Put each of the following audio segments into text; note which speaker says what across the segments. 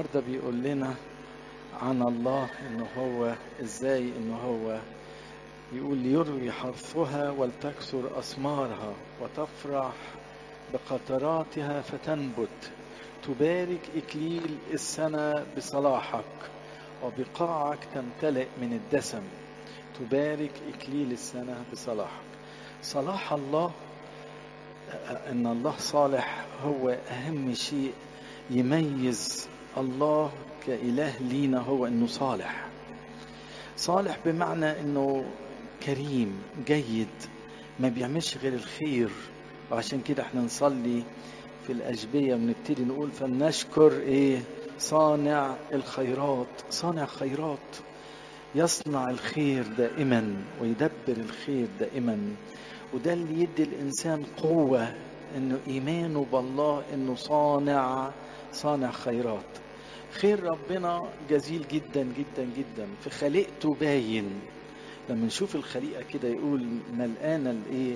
Speaker 1: النهارده بيقول لنا عن الله ان هو ازاي ان هو يقول ليروي حرثها ولتكثر أثمارها وتفرح بقطراتها فتنبت تبارك إكليل السنة بصلاحك وبقاعك تمتلئ من الدسم تبارك إكليل السنة بصلاحك صلاح الله أن الله صالح هو أهم شيء يميز الله كإله لينا هو أنه صالح صالح بمعنى أنه كريم جيد ما بيعملش غير الخير وعشان كده احنا نصلي في الأشبية بنبتدي نقول فلنشكر ايه صانع الخيرات صانع خيرات يصنع الخير دائما ويدبر الخير دائما وده اللي يدي الإنسان قوة انه إيمانه بالله انه صانع صانع خيرات خير ربنا جزيل جدا جدا جدا في خليقته باين لما نشوف الخليقه كده يقول ملقانه الايه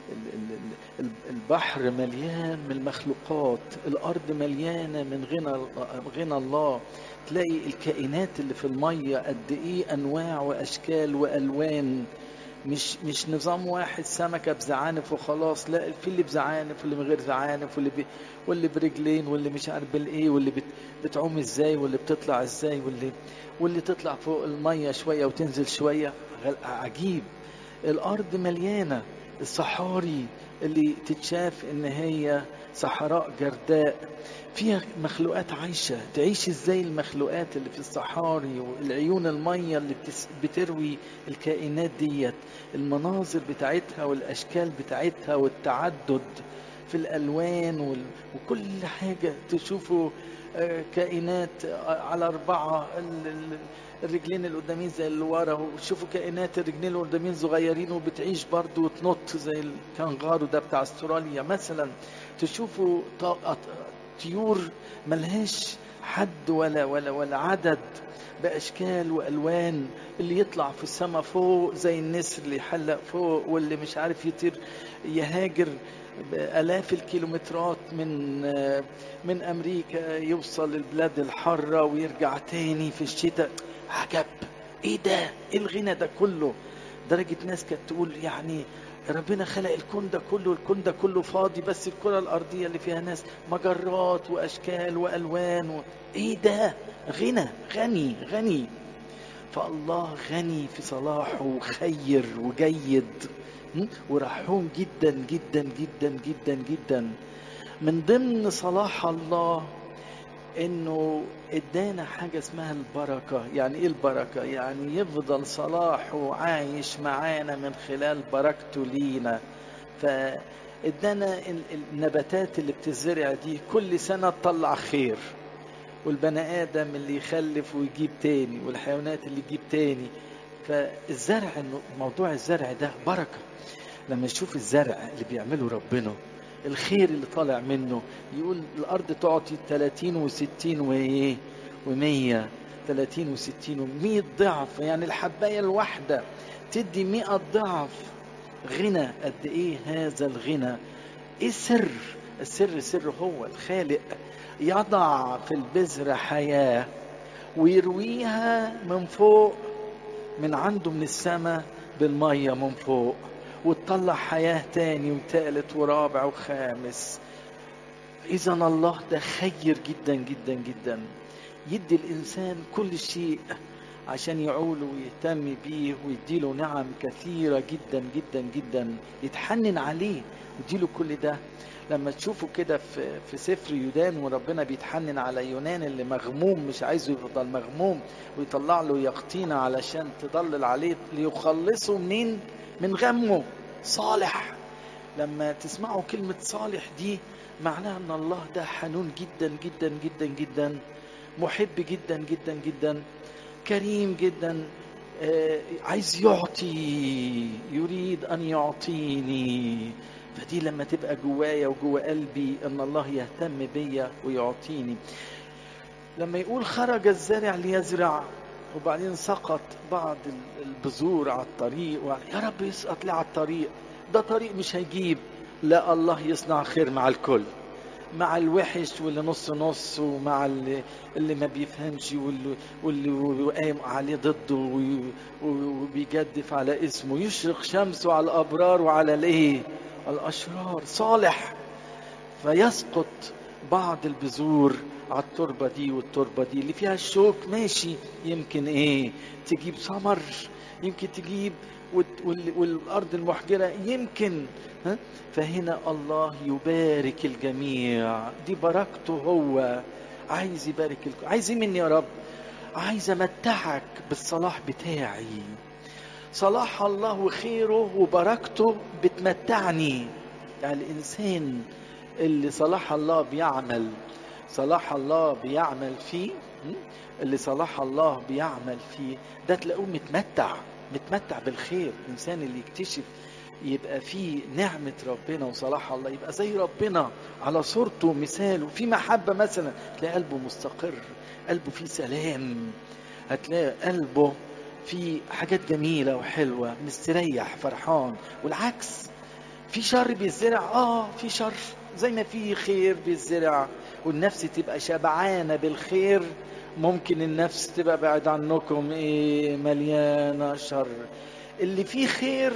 Speaker 1: البحر مليان من المخلوقات الارض مليانه من غنى غنى الله تلاقي الكائنات اللي في الميه قد ايه انواع واشكال والوان مش مش نظام واحد سمكه بزعانف وخلاص لا في اللي بزعانف واللي من غير زعانف واللي بي واللي برجلين واللي مش عارف بالايه واللي بت بتعوم ازاي واللي بتطلع ازاي واللي واللي تطلع فوق الميه شويه وتنزل شويه عجيب الارض مليانه الصحاري اللي تتشاف ان هي صحراء جرداء فيها مخلوقات عايشة تعيش ازاي المخلوقات اللي في الصحاري والعيون المية اللي بتروي الكائنات ديت المناظر بتاعتها والاشكال بتاعتها والتعدد في الالوان وكل حاجة تشوفوا كائنات على أربعة الرجلين القدامين زي اللي ورا وشوفوا كائنات الرجلين القدامين صغيرين وبتعيش برضه وتنط زي الكنغارو ده بتاع استراليا مثلا تشوفوا طيور ملهاش حد ولا ولا ولا عدد باشكال والوان اللي يطلع في السماء فوق زي النسر اللي يحلق فوق واللي مش عارف يطير يهاجر آلاف الكيلومترات من من أمريكا يوصل البلاد الحارة ويرجع تاني في الشتاء عجب إيه ده؟ إيه الغنى ده كله؟ درجة ناس كانت تقول يعني ربنا خلق الكون ده كله الكون ده كله فاضي بس الكرة الأرضية اللي فيها ناس مجرات وأشكال وألوان و... إيه ده؟ غنى غني غني فالله غني في صلاحه وخير وجيد ورحوم جدا جدا جدا جدا جدا من ضمن صلاح الله انه ادانا حاجه اسمها البركه يعني ايه البركه يعني يفضل صلاحه عايش معانا من خلال بركته لينا فادانا النباتات اللي بتزرع دي كل سنه تطلع خير والبني ادم اللي يخلف ويجيب تاني والحيوانات اللي تجيب تاني فالزرع موضوع الزرع ده بركه لما يشوف الزرع اللي بيعمله ربنا الخير اللي طالع منه يقول الارض تعطي 30 و60 وايه و100 30 و60 و100 ضعف يعني الحبايه الواحده تدي 100 ضعف غنى قد ايه هذا الغنى ايه السر السر سر هو الخالق يضع في البذرة حياة ويرويها من فوق من عنده من السماء بالمية من فوق وتطلع حياة تاني وتالت ورابع وخامس إذا الله ده خير جدا جدا جدا يدي الإنسان كل شيء عشان يعوله ويهتم بيه ويديله نعم كثيرة جدا جدا جدا يتحنن عليه ويديله كل ده لما تشوفوا كده في في سفر يونان وربنا بيتحنن على يونان اللي مغموم مش عايزه يفضل مغموم ويطلع له يقطينة علشان تضلل عليه ليخلصه منين؟ من غمه صالح لما تسمعوا كلمة صالح دي معناها ان الله ده حنون جدا جدا جدا جدا محب جدا جدا جدا كريم جدا آه عايز يعطي يريد ان يعطيني فدي لما تبقى جوايا وجوا قلبي ان الله يهتم بيا ويعطيني لما يقول خرج الزارع ليزرع وبعدين سقط بعض البذور على الطريق يا رب يسقط لي على الطريق ده طريق مش هيجيب لا الله يصنع خير مع الكل مع الوحش واللي نص نص ومع اللي, اللي ما بيفهمش واللي, واللي قايم عليه ضده وبيجدف على اسمه يشرق شمسه على الابرار وعلى الايه الاشرار صالح فيسقط بعض البذور على التربة دي والتربة دي اللي فيها الشوك ماشي يمكن ايه تجيب ثمر يمكن تجيب والارض المحجرة يمكن ها فهنا الله يبارك الجميع دي بركته هو عايز يبارك الكل عايز ايه مني يا رب عايز امتعك بالصلاح بتاعي صلاح الله وخيره وبركته بتمتعني يعني الانسان اللي صلاح الله بيعمل صلاح الله بيعمل فيه اللي صلاح الله بيعمل فيه ده تلاقوه متمتع متمتع بالخير الانسان اللي يكتشف يبقى فيه نعمة ربنا وصلاح الله يبقى زي ربنا على صورته ومثاله في محبة مثلا تلاقي قلبه مستقر قلبه فيه سلام هتلاقي قلبه في حاجات جميلة وحلوة مستريح فرحان والعكس في شر بيزرع اه في شر زي ما في خير بيزرع والنفس تبقى شبعانة بالخير ممكن النفس تبقى بعد عنكم ايه مليانة شر اللي فيه خير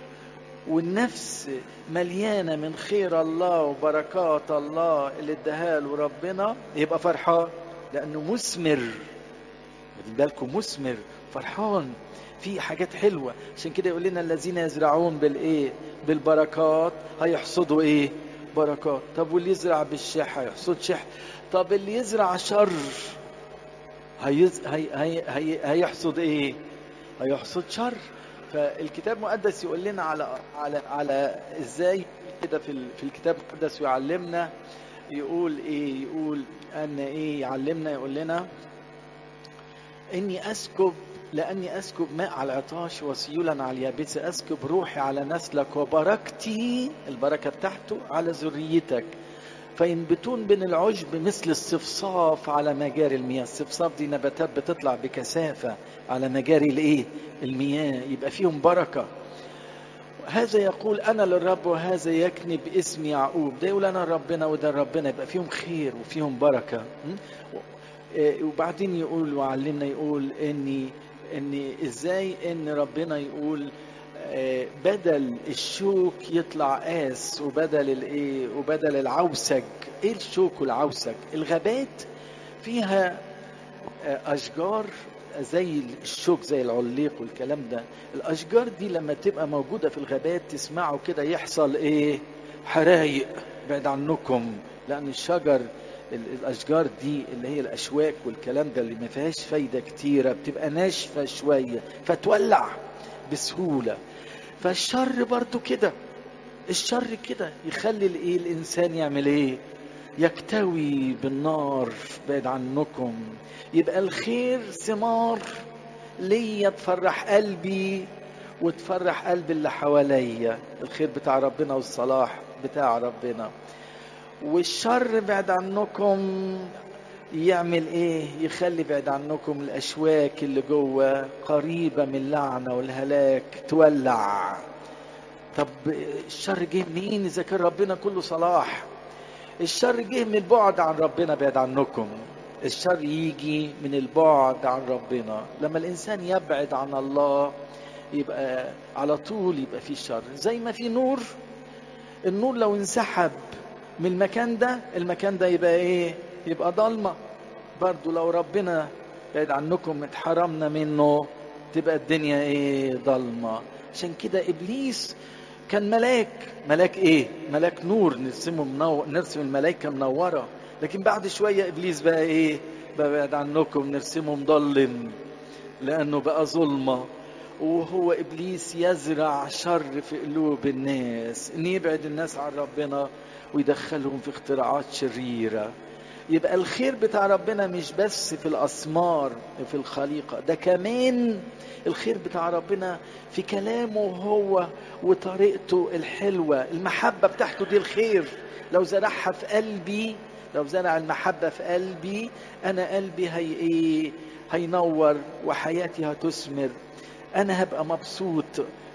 Speaker 1: والنفس مليانة من خير الله وبركات الله اللي اداها له ربنا يبقى فرحان لأنه مثمر واخدين بالكم مثمر فرحان في حاجات حلوة عشان كده يقول لنا الذين يزرعون بالإيه بالبركات هيحصدوا إيه بركات طب واللي يزرع بالشح هيحصد شح طب اللي يزرع شر هيز... هي... هي... هي... هيحصد ايه هيحصد شر فالكتاب المقدس يقول لنا على على على ازاي كده في ال... في الكتاب المقدس يعلمنا يقول ايه يقول ان ايه يعلمنا يقول لنا اني اسكب لاني اسكب ماء على العطاش وسيولا على اليابسه اسكب روحي على نسلك وبركتي البركه بتاعته على ذريتك فينبتون بين العشب مثل الصفصاف على مجاري المياه الصفصاف دي نباتات بتطلع بكثافة على مجاري الايه المياه يبقى فيهم بركة هذا يقول انا للرب وهذا يكني باسم يعقوب ده يقول انا ربنا وده ربنا يبقى فيهم خير وفيهم بركة وبعدين يقول وعلمنا يقول اني ان ازاي ان ربنا يقول بدل الشوك يطلع قاس وبدل الايه وبدل العوسج ايه الشوك والعوسج الغابات فيها اشجار زي الشوك زي العليق والكلام ده الاشجار دي لما تبقى موجوده في الغابات تسمعوا كده يحصل ايه حرايق بعد عنكم لان الشجر الاشجار دي اللي هي الاشواك والكلام ده اللي ما فيهاش فايده كتيره بتبقى ناشفه شويه فتولع بسهوله فالشر برضو كده الشر كده يخلي الايه الانسان يعمل ايه يكتوي بالنار بعد عنكم يبقى الخير ثمار ليا تفرح قلبي وتفرح قلب اللي حواليا الخير بتاع ربنا والصلاح بتاع ربنا والشر بعد عنكم يعمل ايه يخلي بعد عنكم الاشواك اللي جوه قريبة من اللعنة والهلاك تولع طب الشر جه منين اذا كان ربنا كله صلاح الشر جه من البعد عن ربنا بعد عنكم الشر يجي من البعد عن ربنا لما الانسان يبعد عن الله يبقى على طول يبقى في شر زي ما في نور النور لو انسحب من المكان ده المكان ده يبقى ايه يبقى ضلمة برضو لو ربنا بعد عنكم اتحرمنا منه تبقى الدنيا ايه ضلمة عشان كده ابليس كان ملاك ملاك ايه ملاك نور نرسمه منور نرسم الملائكة منورة لكن بعد شوية ابليس بقى ايه بقى بعد عنكم نرسمه مضلم لانه بقى ظلمة وهو ابليس يزرع شر في قلوب الناس ان يبعد الناس عن ربنا ويدخلهم في اختراعات شريره يبقى الخير بتاع ربنا مش بس في الأسمار في الخليقة ده كمان الخير بتاع ربنا في كلامه هو وطريقته الحلوة المحبة بتاعته دي الخير لو زرعها في قلبي لو زرع المحبة في قلبي أنا قلبي هي إيه هينور وحياتي هتثمر أنا هبقى مبسوط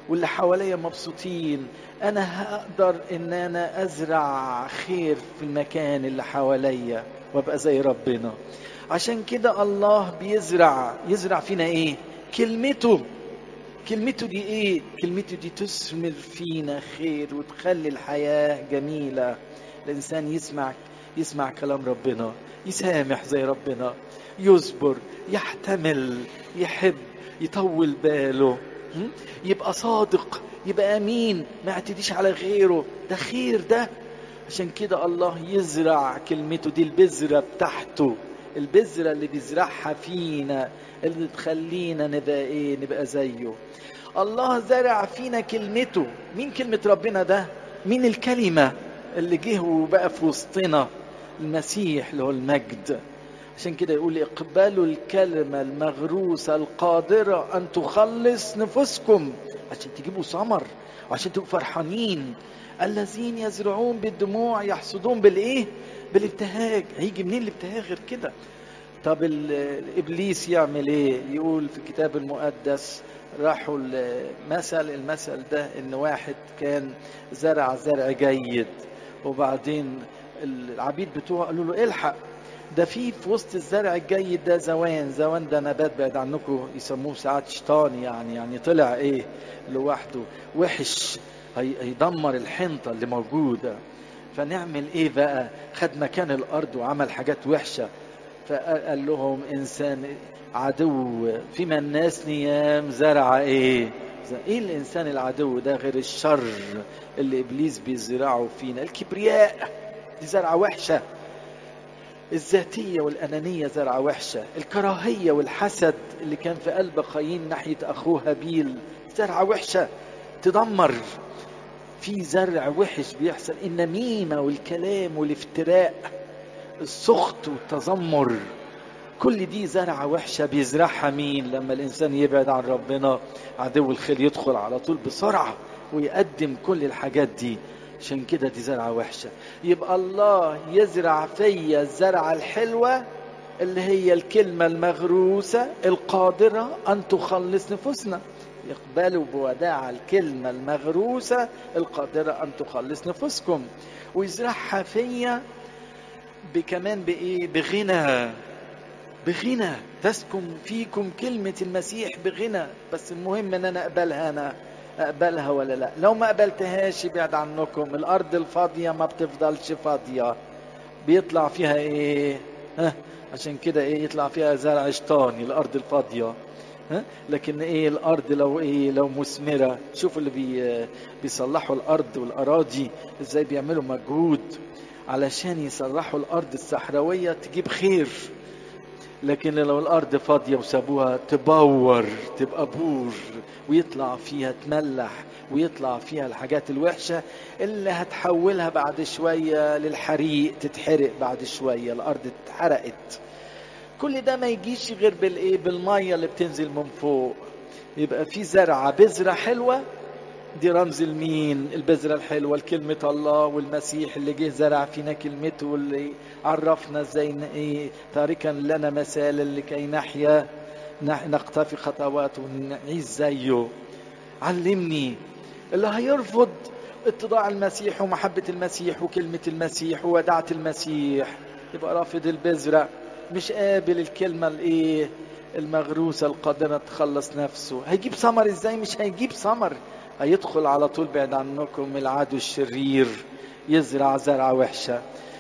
Speaker 1: واللي حواليا مبسوطين انا هقدر ان انا ازرع خير في المكان اللي حواليا وابقى زي ربنا عشان كده الله بيزرع يزرع فينا ايه كلمته كلمته دي ايه كلمته دي تثمر فينا خير وتخلي الحياة جميلة الانسان يسمع يسمع كلام ربنا يسامح زي ربنا يصبر يحتمل يحب يطول باله يبقى صادق يبقى امين ما يعتديش على غيره ده خير ده عشان كده الله يزرع كلمته دي البذرة بتاعته البذرة اللي بيزرعها فينا اللي تخلينا نبقى ايه نبقى زيه الله زرع فينا كلمته مين كلمة ربنا ده مين الكلمة اللي جه وبقى في وسطنا المسيح اللي هو المجد عشان كده يقول اقبلوا الكلمة المغروسة القادرة أن تخلص نفوسكم عشان تجيبوا ثمر وعشان تبقوا فرحانين الذين يزرعون بالدموع يحصدون بالايه بالابتهاج هيجي منين الابتهاج غير كده طب الابليس يعمل ايه يقول في الكتاب المقدس راحوا المثل المثل ده ان واحد كان زرع زرع جيد وبعدين العبيد بتوعه قالوا له الحق ده في في وسط الزرع الجيد ده زوان زوان ده نبات بعد عنكم يسموه ساعات شيطان يعني يعني طلع ايه لوحده وحش هيدمر الحنطه اللي موجوده فنعمل ايه بقى خد مكان الارض وعمل حاجات وحشه فقال لهم انسان عدو فيما الناس نيام زرع ايه ايه الانسان العدو ده غير الشر اللي ابليس بيزرعه فينا الكبرياء دي زرعه وحشه الذاتيه والانانيه زرعه وحشه الكراهيه والحسد اللي كان في قلب قايين ناحيه اخوه هابيل زرعه وحشه تدمر في زرع وحش بيحصل النميمه والكلام والافتراء السخط والتذمر كل دي زرعة وحشة بيزرعها مين لما الإنسان يبعد عن ربنا عدو الخير يدخل على طول بسرعة ويقدم كل الحاجات دي عشان كده دي زرعة وحشة يبقى الله يزرع فيا الزرعة الحلوة اللي هي الكلمة المغروسة القادرة أن تخلص نفوسنا يقبلوا بوداع الكلمة المغروسة القادرة أن تخلص نفوسكم ويزرعها فيا بكمان بإيه بغنى بغنى تسكن فيكم كلمة المسيح بغنى بس المهم ان انا اقبلها انا اقبلها ولا لا لو ما قبلتهاش يبعد عنكم الارض الفاضية ما بتفضلش فاضية بيطلع فيها ايه ها عشان كده ايه يطلع فيها زرع شيطاني الارض الفاضية ها لكن ايه الارض لو ايه لو مثمرة شوفوا اللي بي بيصلحوا الارض والاراضي ازاي بيعملوا مجهود علشان يصلحوا الارض الصحراوية تجيب خير لكن لو الارض فاضيه وسابوها تبور تبقى بور ويطلع فيها تملح ويطلع فيها الحاجات الوحشه اللي هتحولها بعد شويه للحريق تتحرق بعد شويه الارض اتحرقت كل ده ما يجيش غير بالايه بالميه اللي بتنزل من فوق يبقى في زرعه بذره حلوه دي رمز المين البذرة الحلوة لكلمة الله والمسيح اللي جه زرع فينا كلمته واللي عرفنا ازاي ايه تاركا لنا مثالا لكي نحيا نقتفي خطواته ونعيش زيه علمني اللي هيرفض اتضاع المسيح ومحبة المسيح وكلمة المسيح وودعة المسيح يبقى رافض البذرة مش قابل الكلمة الايه المغروسة القادرة تخلص نفسه هيجيب ثمر ازاي مش هيجيب ثمر هيدخل على طول بعد عنكم العدو الشرير يزرع زرعة وحشة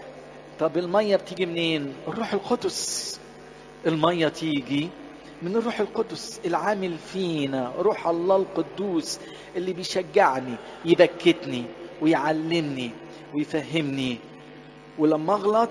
Speaker 1: طب المية بتيجي منين الروح القدس المية تيجي من الروح القدس العامل فينا روح الله القدوس اللي بيشجعني يبكتني ويعلمني ويفهمني ولما اغلط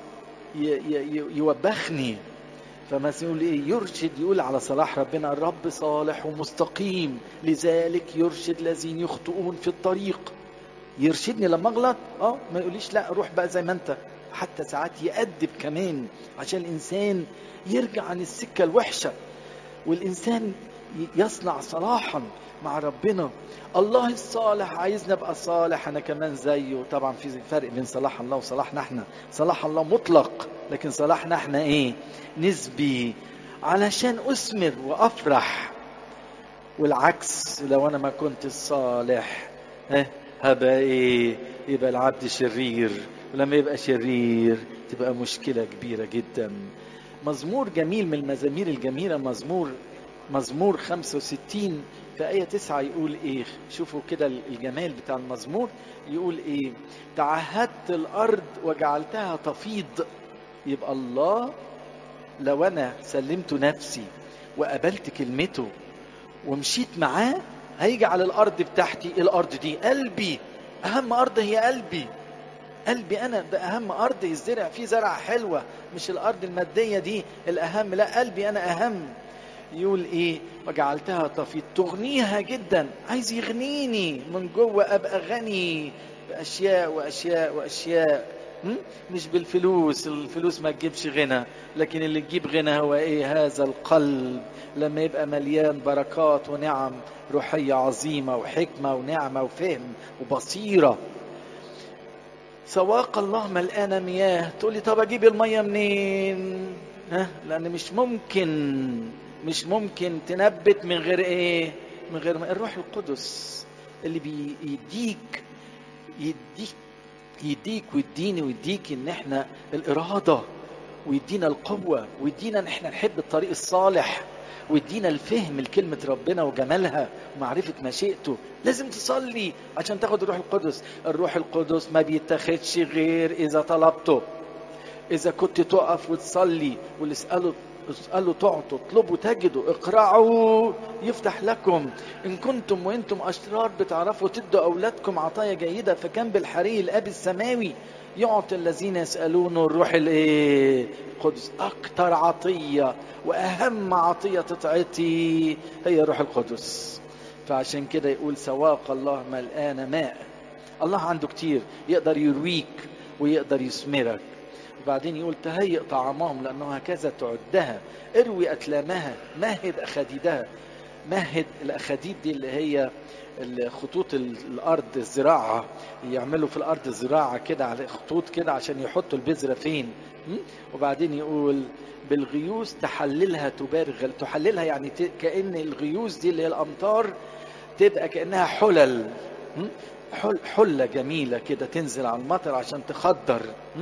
Speaker 1: يوبخني فما يقول ايه يرشد يقول على صلاح ربنا الرب صالح ومستقيم لذلك يرشد الذين يخطئون في الطريق يرشدني لما اغلط اه ما يقوليش لا روح بقى زي ما انت حتى ساعات يأدب كمان عشان الانسان يرجع عن السكه الوحشه والانسان يصنع صلاحا مع ربنا الله الصالح عايزنا ابقى صالح انا كمان زيه طبعا في فرق بين صلاح الله وصلاحنا احنا صلاح الله مطلق لكن صلاحنا احنا ايه نسبي علشان اثمر وافرح والعكس لو انا ما كنت الصالح ها هبقى ايه يبقى العبد شرير ولما يبقى شرير تبقى مشكلة كبيرة جدا مزمور جميل من المزامير الجميلة مزمور مزمور 65 في آية 9 يقول إيه شوفوا كده الجمال بتاع المزمور يقول إيه تعهدت الأرض وجعلتها تفيض يبقى الله لو أنا سلمت نفسي وقبلت كلمته ومشيت معاه هيجي على الأرض بتاعتي الأرض دي قلبي أهم أرض هي قلبي قلبي انا ده اهم ارض يزرع فيه زرعه حلوه مش الارض الماديه دي الاهم لا قلبي انا اهم يقول ايه وجعلتها تفيض تغنيها جدا عايز يغنيني من جوه ابقى غني باشياء واشياء واشياء مش بالفلوس الفلوس ما تجيبش غنى لكن اللي تجيب غنى هو ايه هذا القلب لما يبقى مليان بركات ونعم روحيه عظيمه وحكمه ونعمه وفهم وبصيره سواق الله ملقانة مياه تقول لي طب اجيب المية منين ها لان مش ممكن مش ممكن تنبت من غير ايه من غير ما الروح القدس اللي بيديك يديك يديك ويديني ويديك ان احنا الاراده ويدينا القوه ويدينا ان احنا نحب الطريق الصالح ويدينا الفهم لكلمة ربنا وجمالها ومعرفة مشيئته لازم تصلي عشان تاخد الروح القدس الروح القدس ما بيتاخدش غير إذا طلبته إذا كنت تقف وتصلي واللي اسأله اسألوا تعطوا اطلبوا تجدوا اقرعوا يفتح لكم إن كنتم وإنتم أشرار بتعرفوا تدوا أولادكم عطايا جيدة فكان بالحري الأب السماوي يعطي الذين يسألونه الروح الايه القدس أكتر عطية وأهم عطية تتعطي هي الروح القدس فعشان كده يقول سواق الله ملآن ماء الله عنده كتير يقدر يرويك ويقدر يثمرك وبعدين يقول تهيئ طعامهم لأنه هكذا تعدها اروي أتلامها مهد أخاديدها مهد الأخاديد دي اللي هي خطوط الارض الزراعه يعملوا في الارض زراعه كده على خطوط كده عشان يحطوا البذره فين وبعدين يقول بالغيوس تحللها تبارغ تحللها يعني كان الغيوس دي اللي هي الامطار تبقى كانها حلل حل حله جميله كده تنزل على المطر عشان تخدر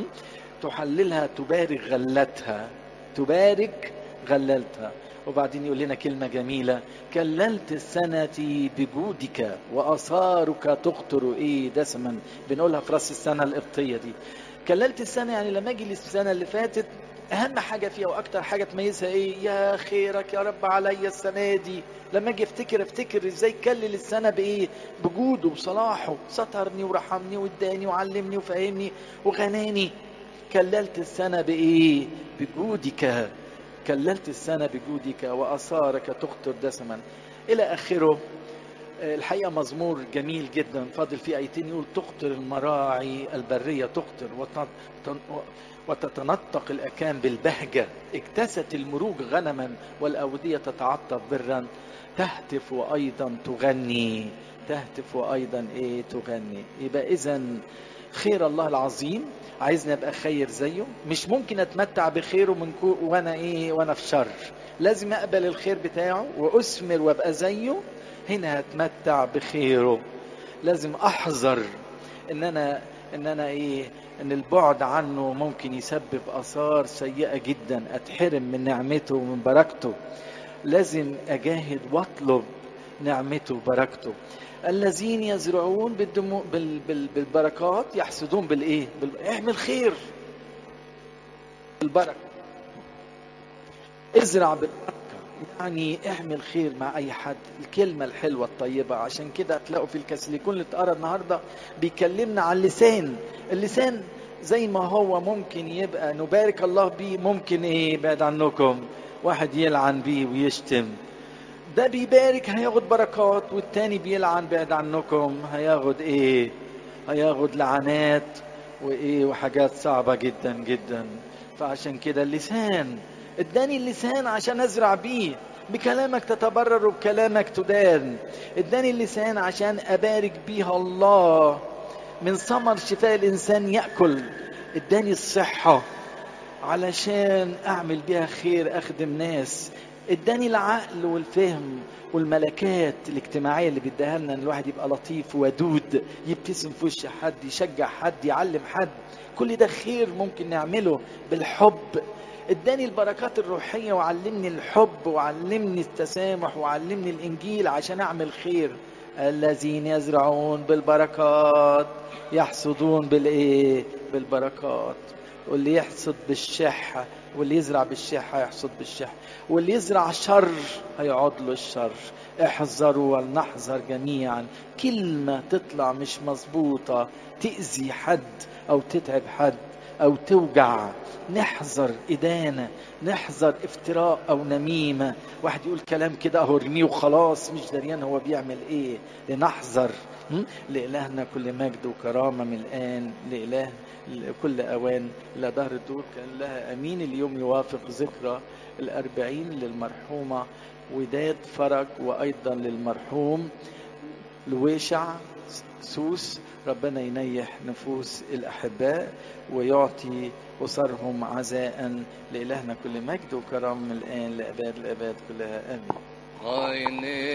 Speaker 1: تحللها تبارك غلتها تبارك غللتها وبعدين يقول لنا كلمة جميلة كللت السنة بجودك وآثارك تقطر إيه دسما بنقولها في راس السنة القبطية دي كللت السنة يعني لما أجي السنة اللي فاتت أهم حاجة فيها وأكتر حاجة تميزها إيه يا خيرك يا رب عليا السنة دي لما أجي أفتكر أفتكر إزاي كلل السنة بإيه بجوده وصلاحه سترني ورحمني واداني وعلمني وفهمني وغناني كللت السنة بإيه بجودك كللت السنة بجودك وأثارك تقطر دسما إلى آخره الحقيقة مزمور جميل جدا فاضل فيه آيتين يقول تقطر المراعي البرية تقطر وتتنطق الأكام بالبهجة اكتست المروج غنما والأودية تتعطف برا تهتف وأيضا تغني تهتف وأيضا إيه تغني يبقى إذا خير الله العظيم عايزني ابقى خير زيه مش ممكن اتمتع بخيره من كو وانا ايه وانا في شر لازم اقبل الخير بتاعه واثمر وابقى زيه هنا هتمتع بخيره لازم احذر ان انا ان انا ايه ان البعد عنه ممكن يسبب اثار سيئه جدا اتحرم من نعمته ومن بركته لازم اجاهد واطلب نعمته وبركته الذين يزرعون بالدمو بال بال بالبركات يحسدون بالايه؟ بال... اعمل خير البركه ازرع بالبركه يعني اعمل خير مع اي حد الكلمه الحلوه الطيبه عشان كده هتلاقوا في الكاثوليكون اللي اتقرا النهارده بيكلمنا عن اللسان اللسان زي ما هو ممكن يبقى نبارك الله بيه ممكن ايه بعد عنكم واحد يلعن بيه ويشتم ده بيبارك هياخد بركات والتاني بيلعن بعد عنكم هياخد ايه هياخد لعنات وايه وحاجات صعبة جدا جدا فعشان كده اللسان اداني اللسان عشان ازرع بيه بكلامك تتبرر وبكلامك تدان اداني اللسان عشان ابارك بيها الله من ثمر شفاء الانسان ياكل اداني الصحه علشان اعمل بيها خير اخدم ناس اداني العقل والفهم والملكات الاجتماعيه اللي بيديها لنا ان الواحد يبقى لطيف ودود يبتسم في وش حد يشجع حد يعلم حد كل ده خير ممكن نعمله بالحب اداني البركات الروحيه وعلمني الحب وعلمني التسامح وعلمني الانجيل عشان اعمل خير الذين يزرعون بالبركات يحصدون بالايه بالبركات واللي يحصد بالشح واللي يزرع بالشح هيحصد بالشح واللي يزرع شر هيعود له الشر احذروا ولنحذر جميعا كلمة تطلع مش مظبوطة تأذي حد أو تتعب حد أو توجع نحذر إدانة نحذر افتراء أو نميمة واحد يقول كلام كده أهو ارميه وخلاص مش دريان هو بيعمل إيه لنحذر لإلهنا كل مجد وكرامة من الآن لإله كل أوان إلى دهر الدور كان لها أمين اليوم يوافق ذكرى الأربعين للمرحومة وداد فرج وأيضا للمرحوم لويشع سوس ربنا ينيح نفوس الأحباء ويعطي أسرهم عزاء لإلهنا كل مجد وكرم من الآن لأباد الأباد كلها آمين